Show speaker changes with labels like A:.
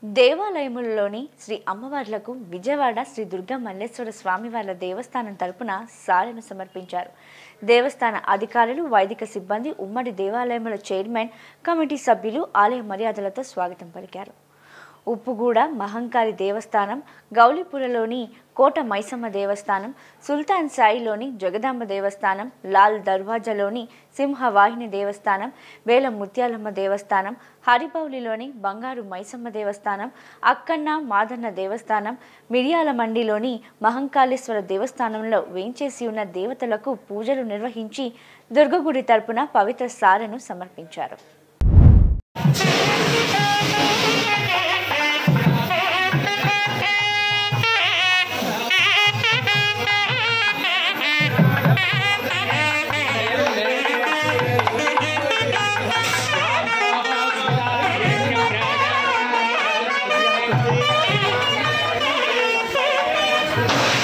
A: దేవాలయములలోని శ్రీ అమ్మవార్లకు విజయవాడ శ్రీ దుర్గా మల్లేశ్వర స్వామివార్ల దేవస్థానం తరపున సారెను సమర్పించారు దేవస్థాన అధికారులు వైదిక సిబ్బంది ఉమ్మడి దేవాలయముల చైర్మన్ కమిటీ సభ్యులు ఆలయ మర్యాదలతో స్వాగతం పలికారు ఉప్పుగూడ మహంకాళి దేవస్థానం గౌలిపురలోని కోట మైసమ్మ దేవస్థానం సుల్తాన్ సాయిలోని జగదాంబ దేవస్థానం లాల్ దర్వాజలోని సింహవాహిని దేవస్థానం వేల ముత్యాలమ్మ దేవస్థానం హరిపౌలిలోని బంగారు మైసమ్మ దేవస్థానం అక్కన్న మాదన్న దేవస్థానం మిరియాల మండిలోని మహంకాళేశ్వర దేవస్థానంలో వేంచేసి ఉన్న దేవతలకు పూజలు నిర్వహించి దుర్గగుడి తరపున పవిత్ర సారెను సమర్పించారు
B: Thank